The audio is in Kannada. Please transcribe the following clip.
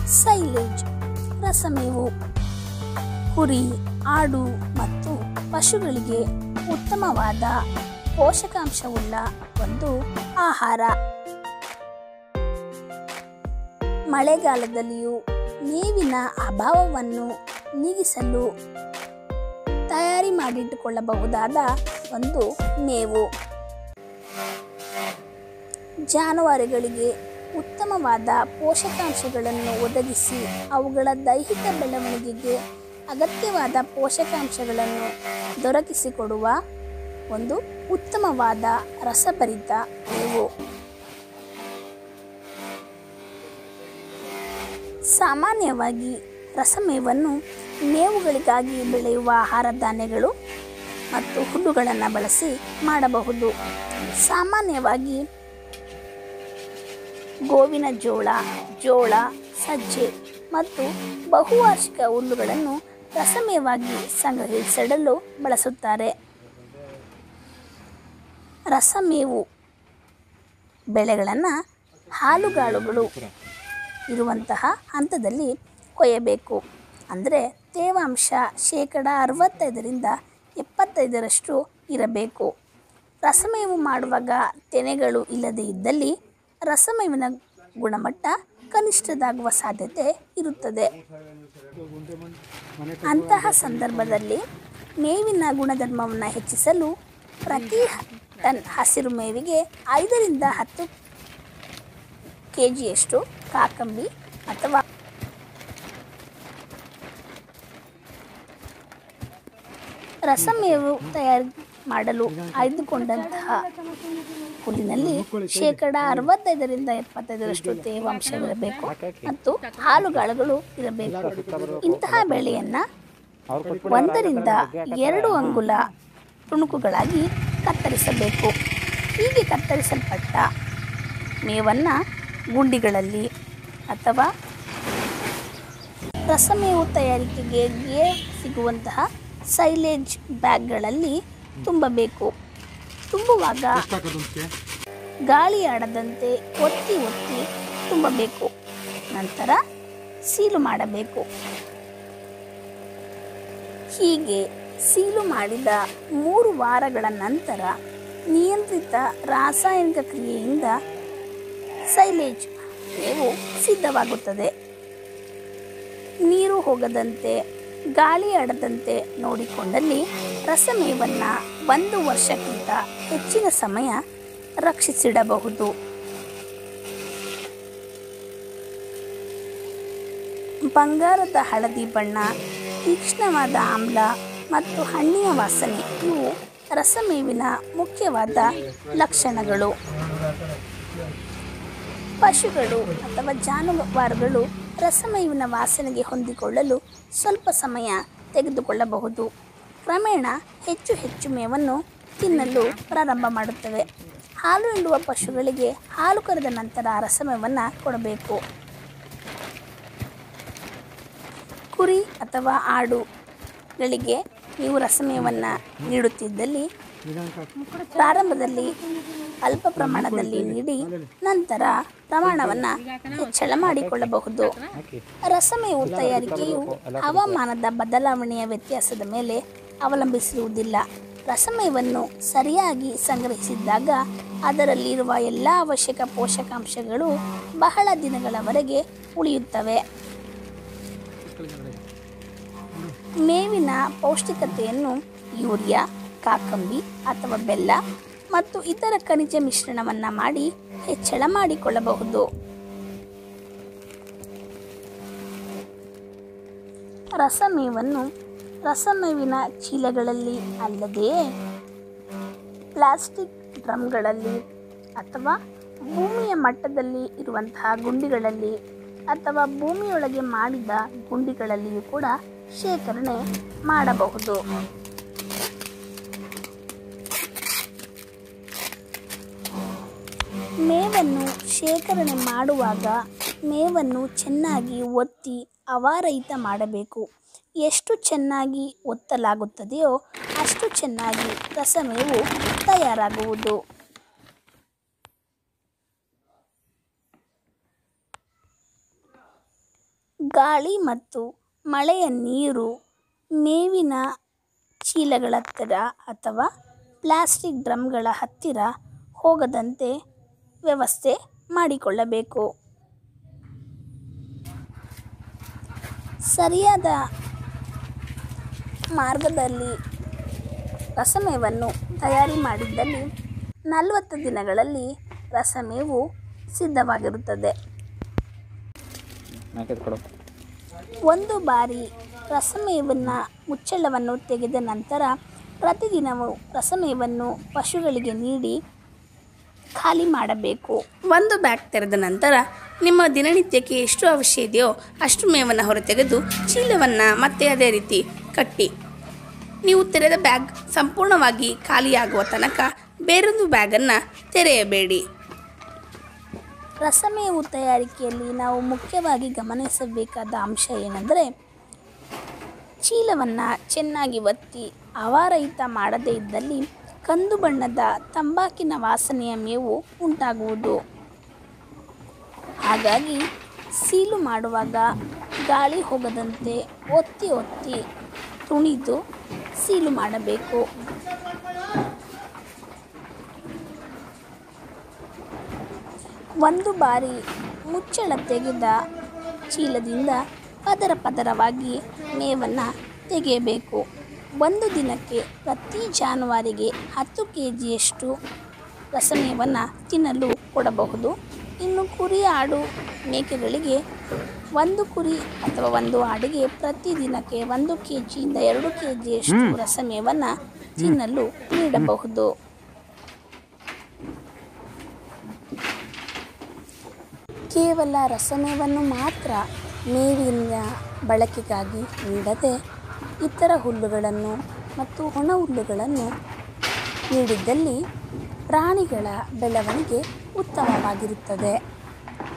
ಸೈಲೇಜ್ ರಸಮೇವು ಕುರಿ ಆಡು ಮತ್ತು ಪಶುಗಳಿಗೆ ಉತ್ತಮವಾದ ಪೋಷಕಾಂಶವುಳ್ಳ ಒಂದು ಆಹಾರ ಮಳೆಗಾಲದಲ್ಲಿಯೂ ಮೇವಿನ ಅಭಾವವನ್ನು ನೀಗಿಸಲು ತಯಾರಿ ಮಾಡಿಟ್ಟುಕೊಳ್ಳಬಹುದಾದ ಒಂದು ಮೇವು ಜಾನುವಾರುಗಳಿಗೆ ಉತ್ತಮವಾದ ಪೋಷಕಾಂಶಗಳನ್ನು ಒದಗಿಸಿ ಅವುಗಳ ದೈಹಿಕ ಬೆಳವಣಿಗೆಗೆ ಅಗತ್ಯವಾದ ಪೋಷಕಾಂಶಗಳನ್ನು ದೊರಕಿಸಿಕೊಡುವ ಒಂದು ಉತ್ತಮವಾದ ರಸಭರಿತ ಮೇವು ಸಾಮಾನ್ಯವಾಗಿ ರಸಮೇವನ್ನು ಮೇವುಗಳಿಗಾಗಿ ಬೆಳೆಯುವ ಆಹಾರ ಧಾನ್ಯಗಳು ಮತ್ತು ಹುಲ್ಲುಗಳನ್ನು ಬಳಸಿ ಮಾಡಬಹುದು ಸಾಮಾನ್ಯವಾಗಿ ಗೋವಿನ ಜೋಳ ಜೋಳ ಸಜ್ಜೆ ಮತ್ತು ಬಹುವಾರ್ಷಿಕ ಹುಲ್ಲುಗಳನ್ನು ರಸಮೇವಾಗಿ ಸಂಗ್ರಹಿಸಿಡಲು ಬಳಸುತ್ತಾರೆ ರಸಮೇವು ಬೆಳೆಗಳನ್ನು ಹಾಲುಗಾಳುಗಳು ಇರುವಂತಹ ಹಂತದಲ್ಲಿ ಕೊಯ್ಯಬೇಕು ಅಂದರೆ ತೇವಾಂಶ ಶೇಕಡ ಅರವತ್ತೈದರಿಂದ ಎಪ್ಪತ್ತೈದರಷ್ಟು ಇರಬೇಕು ರಸಮೇವು ಮಾಡುವಾಗ ತೆನೆಗಳು ಇಲ್ಲದೇ ಇದ್ದಲ್ಲಿ ರಸಮೇವಿನ ಗುಣಮಟ್ಟ ಕನಿಷ್ಠದಾಗುವ ಸಾಧ್ಯತೆ ಇರುತ್ತದೆ ಅಂತಹ ಸಂದರ್ಭದಲ್ಲಿ ಮೇವಿನ ಗುಣಧರ್ಮವನ್ನು ಹೆಚ್ಚಿಸಲು ಪ್ರತಿ ಟನ್ ಹಸಿರು ಮೇವಿಗೆ ಐದರಿಂದ ಹತ್ತು ಕೆ ಜಿಯಷ್ಟು ಕಾಕಂಬಿ ಅಥವಾ ರಸಮೇವು ತಯಾರು ಮಾಡಲು ಆಯ್ದುಕೊಂಡಂತಹ ಹುಲ್ಲಿನಲ್ಲಿ ಶೇಕಡ ಅರವತ್ತೈದರಿಂದ ಎಪ್ಪತ್ತೈದರಷ್ಟು ತೇವಾಂಶವಿರಬೇಕು ಮತ್ತು ಹಾಲುಗಾಳುಗಳು ಇರಬೇಕು ಇಂತಹ ಬೆಳೆಯನ್ನು ಒಂದರಿಂದ ಎರಡು ಅಂಗುಲ ತುಣುಕುಗಳಾಗಿ ಕತ್ತರಿಸಬೇಕು ಹೀಗೆ ಕತ್ತರಿಸಲ್ಪಟ್ಟ ಮೇವನ್ನು ಗುಂಡಿಗಳಲ್ಲಿ ಅಥವಾ ರಸಮೇವು ತಯಾರಿಕೆಗೆ ಸಿಗುವಂತಹ ಸೈಲೇಜ್ ಬ್ಯಾಗ್ಗಳಲ್ಲಿ ತುಂಬಬೇಕು ತುಂಬುವಾಗ ಗಾಳಿ ಆಡದಂತೆ ಒತ್ತಿ ಒತ್ತಿ ತುಂಬಬೇಕು ನಂತರ ಸೀಲು ಮಾಡಬೇಕು ಹೀಗೆ ಸೀಲು ಮಾಡಿದ ಮೂರು ವಾರಗಳ ನಂತರ ನಿಯಂತ್ರಿತ ರಾಸಾಯನಿಕ ಕ್ರಿಯೆಯಿಂದ ಸೈಲೇಜ್ ಮೇವು ಸಿದ್ಧವಾಗುತ್ತದೆ ನೀರು ಹೋಗದಂತೆ ಗಾಳಿ ಆಡದಂತೆ ನೋಡಿಕೊಂಡಲ್ಲಿ ರಸಮೇವನ್ನು ಒಂದು ವರ್ಷಕ್ಕಿಂತ ಹೆಚ್ಚಿನ ಸಮಯ ರಕ್ಷಿಸಿಡಬಹುದು ಬಂಗಾರದ ಹಳದಿ ಬಣ್ಣ ತೀಕ್ಷ್ಣವಾದ ಆಮ್ಲ ಮತ್ತು ಹಣ್ಣಿನ ವಾಸನೆ ಇವು ರಸಮೇವಿನ ಮುಖ್ಯವಾದ ಲಕ್ಷಣಗಳು ಪಶುಗಳು ಅಥವಾ ಜಾನುವಾರುಗಳು ರಸಮೇವಿನ ವಾಸನೆಗೆ ಹೊಂದಿಕೊಳ್ಳಲು ಸ್ವಲ್ಪ ಸಮಯ ತೆಗೆದುಕೊಳ್ಳಬಹುದು ಕ್ರಮೇಣ ಹೆಚ್ಚು ಹೆಚ್ಚು ಮೇವನ್ನು ತಿನ್ನಲು ಪ್ರಾರಂಭ ಮಾಡುತ್ತವೆ ಹಾಲು ಹಿಂಡುವ ಪಶುಗಳಿಗೆ ಹಾಲು ಕರೆದ ನಂತರ ರಸಮೇವನ್ನು ಕೊಡಬೇಕು ಕುರಿ ಅಥವಾ ಆಡುಗಳಿಗೆ ನೀವು ರಸಮೇವನ್ನು ನೀಡುತ್ತಿದ್ದಲ್ಲಿ ಪ್ರಾರಂಭದಲ್ಲಿ ಅಲ್ಪ ಪ್ರಮಾಣದಲ್ಲಿ ನೀಡಿ ನಂತರ ಪ್ರಮಾಣವನ್ನು ಹೆಚ್ಚಳ ಮಾಡಿಕೊಳ್ಳಬಹುದು ರಸಮೇವು ತಯಾರಿಕೆಯು ಹವಾಮಾನದ ಬದಲಾವಣೆಯ ವ್ಯತ್ಯಾಸದ ಮೇಲೆ ಅವಲಂಬಿಸಿರುವುದಿಲ್ಲ ರಸಮೇವನ್ನು ಸರಿಯಾಗಿ ಸಂಗ್ರಹಿಸಿದ್ದಾಗ ಅದರಲ್ಲಿರುವ ಎಲ್ಲ ಅವಶ್ಯಕ ಪೋಷಕಾಂಶಗಳು ಬಹಳ ದಿನಗಳವರೆಗೆ ಉಳಿಯುತ್ತವೆ ಮೇವಿನ ಪೌಷ್ಟಿಕತೆಯನ್ನು ಯೂರಿಯಾ ಕಾಕಂಬಿ ಅಥವಾ ಬೆಲ್ಲ ಮತ್ತು ಇತರ ಖನಿಜ ಮಿಶ್ರಣವನ್ನು ಮಾಡಿ ಹೆಚ್ಚಳ ಮಾಡಿಕೊಳ್ಳಬಹುದು ರಸಮೇವನ್ನು ರಸಮೇವಿನ ಚೀಲಗಳಲ್ಲಿ ಅಲ್ಲದೆ ಪ್ಲಾಸ್ಟಿಕ್ ಡ್ರಮ್ಗಳಲ್ಲಿ ಅಥವಾ ಭೂಮಿಯ ಮಟ್ಟದಲ್ಲಿ ಇರುವಂತಹ ಗುಂಡಿಗಳಲ್ಲಿ ಅಥವಾ ಭೂಮಿಯೊಳಗೆ ಮಾಡಿದ ಗುಂಡಿಗಳಲ್ಲಿಯೂ ಕೂಡ ಶೇಖರಣೆ ಮಾಡಬಹುದು ಮೇವನ್ನು ಶೇಖರಣೆ ಮಾಡುವಾಗ ಮೇವನ್ನು ಚೆನ್ನಾಗಿ ಒತ್ತಿ ಅವಾರಹಿತ ಮಾಡಬೇಕು ಎಷ್ಟು ಚೆನ್ನಾಗಿ ಒತ್ತಲಾಗುತ್ತದೆಯೋ ಅಷ್ಟು ಚೆನ್ನಾಗಿ ರಸಮೇವು ತಯಾರಾಗುವುದು ಗಾಳಿ ಮತ್ತು ಮಳೆಯ ನೀರು ಮೇವಿನ ಚೀಲಗಳ ಹತ್ತಿರ ಅಥವಾ ಪ್ಲಾಸ್ಟಿಕ್ ಡ್ರಮ್ಗಳ ಹತ್ತಿರ ಹೋಗದಂತೆ ವ್ಯವಸ್ಥೆ ಮಾಡಿಕೊಳ್ಳಬೇಕು ಸರಿಯಾದ ಮಾರ್ಗದಲ್ಲಿ ರಸಮೇವನ್ನು ತಯಾರಿ ಮಾಡಿದ್ದಲ್ಲಿ ನಲವತ್ತು ದಿನಗಳಲ್ಲಿ ರಸಮೇವು ಸಿದ್ಧವಾಗಿರುತ್ತದೆ ನಾಲ್ಕೈದು ಕೊಡು ಒಂದು ಬಾರಿ ರಸಮೇವನ್ನು ಮುಚ್ಚಳವನ್ನು ತೆಗೆದ ನಂತರ ಪ್ರತಿದಿನವೂ ರಸಮೇವನ್ನು ಪಶುಗಳಿಗೆ ನೀಡಿ ಖಾಲಿ ಮಾಡಬೇಕು ಒಂದು ಬ್ಯಾಗ್ ತೆರೆದ ನಂತರ ನಿಮ್ಮ ದಿನನಿತ್ಯಕ್ಕೆ ಎಷ್ಟು ಅವಶ್ಯ ಇದೆಯೋ ಅಷ್ಟು ಮೇವನ್ನು ಹೊರತೆಗೆದು ಚೀಲವನ್ನು ಮತ್ತೆ ಅದೇ ರೀತಿ ಕಟ್ಟಿ ನೀವು ತೆರೆದ ಬ್ಯಾಗ್ ಸಂಪೂರ್ಣವಾಗಿ ಖಾಲಿಯಾಗುವ ತನಕ ಬೇರೊಂದು ಬ್ಯಾಗನ್ನು ತೆರೆಯಬೇಡಿ ರಸಮೇವು ತಯಾರಿಕೆಯಲ್ಲಿ ನಾವು ಮುಖ್ಯವಾಗಿ ಗಮನಿಸಬೇಕಾದ ಅಂಶ ಏನೆಂದರೆ ಚೀಲವನ್ನು ಚೆನ್ನಾಗಿ ಒತ್ತಿ ಹವಾರಹಿತ ಮಾಡದೇ ಇದ್ದಲ್ಲಿ ಕಂದು ಬಣ್ಣದ ತಂಬಾಕಿನ ವಾಸನೆಯ ಮೇವು ಉಂಟಾಗುವುದು ಹಾಗಾಗಿ ಸೀಲು ಮಾಡುವಾಗ ಗಾಳಿ ಹೋಗದಂತೆ ಒತ್ತಿ ಒತ್ತಿ ತುಣಿದು ಸೀಲು ಮಾಡಬೇಕು ಒಂದು ಬಾರಿ ಮುಚ್ಚಳ ತೆಗೆದ ಚೀಲದಿಂದ ಪದರ ಪದರವಾಗಿ ಮೇವನ್ನು ತೆಗೆಯಬೇಕು ಒಂದು ದಿನಕ್ಕೆ ಪ್ರತಿ ಜಾನುವಾರಿಗೆ ಹತ್ತು ಕೆ ಜಿಯಷ್ಟು ರಸಮೇವನ್ನು ತಿನ್ನಲು ಕೊಡಬಹುದು ಇನ್ನು ಕುರಿ ಆಡು ಮೇಕೆಗಳಿಗೆ ಒಂದು ಕುರಿ ಅಥವಾ ಒಂದು ಆಡಿಗೆ ಪ್ರತಿ ದಿನಕ್ಕೆ ಒಂದು ಕೆ ಜಿಯಿಂದ ಎರಡು ಕೆ ಜಿಯಷ್ಟು ರಸಮೇವನ್ನು ತಿನ್ನಲು ನೀಡಬಹುದು ಕೇವಲ ರಸಮೇವನ್ನು ಮಾತ್ರ ಮೇವಿನ ಬಳಕೆಗಾಗಿ ನೀಡದೆ ಇತರ ಹುಲ್ಲುಗಳನ್ನು ಮತ್ತು ಒಣ ಹುಲ್ಲುಗಳನ್ನು ನೀಡಿದ್ದಲ್ಲಿ ಪ್ರಾಣಿಗಳ ಬೆಳವಣಿಗೆ ಉತ್ತಮವಾಗಿರುತ್ತದೆ